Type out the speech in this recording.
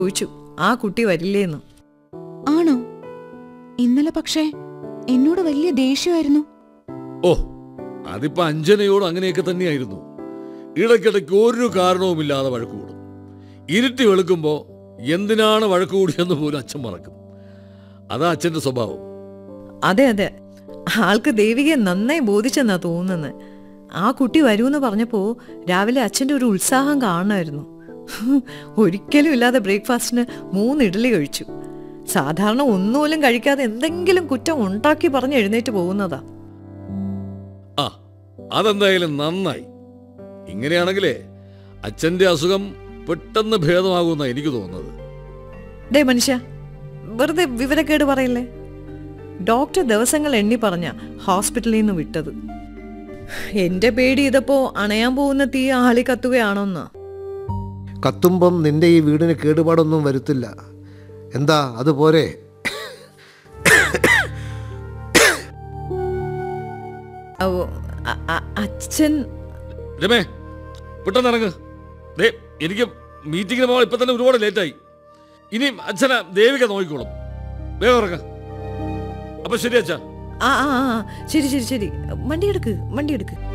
ചോദിച്ചു ആ കുട്ടി വരില്ലേന്ന് ആണോ ഇന്നലെ പക്ഷേ എന്നോട് വലിയ ദേഷ്യമായിരുന്നു ഓ അതിപ്പോ അഞ്ജനയോട് അങ്ങനെയൊക്കെ തന്നെയായിരുന്നു ഇടയ്ക്കിടയ്ക്ക് ഒരു കാരണവുമില്ലാതെ വഴക്ക് കൂടും ഇരുട്ടി വെളുക്കുമ്പോ എന്തിനാണ് വഴക്ക് കൂടിയെന്ന് പോലും അച്ഛൻ മറക്കും അതാ അച്ഛന്റെ സ്വഭാവം അതെ അതെ ആൾക്ക് ദേവികയെ നന്നായി ബോധിച്ചെന്നാ തോന്നുന്നത് ആ കുട്ടി വരൂന്ന് പറഞ്ഞപ്പോ രാവിലെ അച്ഛൻ്റെ ഒരു ഉത്സാഹം കാണുമായിരുന്നു ഒരിക്കലും ഇല്ലാതെ ബ്രേക്ക്ഫാസ്റ്റിന് മൂന്ന് ഇഡ്ഡലി കഴിച്ചു സാധാരണ ഒന്നുപോലും കഴിക്കാതെ എന്തെങ്കിലും കുറ്റം ഉണ്ടാക്കി പറഞ്ഞ് എഴുന്നേറ്റ് പോകുന്നതാ ആ അതെന്തായാലും നന്നായി ഇങ്ങനെയാണെങ്കിലേ അച്ഛന്റെ അസുഖം പെട്ടെന്ന് ഭേദമാകുമെന്നാ എനിക്ക് തോന്നുന്നത് ഡേ മനുഷ്യ വെറുതെ വിവരക്കേട് പറയില്ലേ ഡോക്ടർ ദിവസങ്ങൾ എണ്ണി പറഞ്ഞ ഹോസ്പിറ്റലിൽ നിന്ന് വിട്ടത് എന്റെ പേടി ഇതപ്പോ അണയാൻ പോകുന്ന തീ ആളി കത്തുകയാണോന്നാ കത്തുമ്പം നിന്റെ ഈ വീടിന് കേടുപാടൊന്നും വരുത്തില്ല എന്താ അതുപോരെ ഓ, അ- അ- അച്ഛൻ രമേ പെട്ടെന്ന് ഇറങ്ങ് ദേ എനിക്ക് മീറ്റിങ്ങിന് പോകാൻ ഇപ്പൊ തന്നെ ഒരുപാട് ലേറ്റായി ഇനിയും അച്ഛനെ ദേവിക നോക്കിക്കോളും വേഗം ഇറങ്ങ അപ്പൊ ശരി അച്ഛാ ആ ആ ആ ശരി ശരി ശരി വണ്ടി എടുക്ക് വണ്ടി എടുക്ക്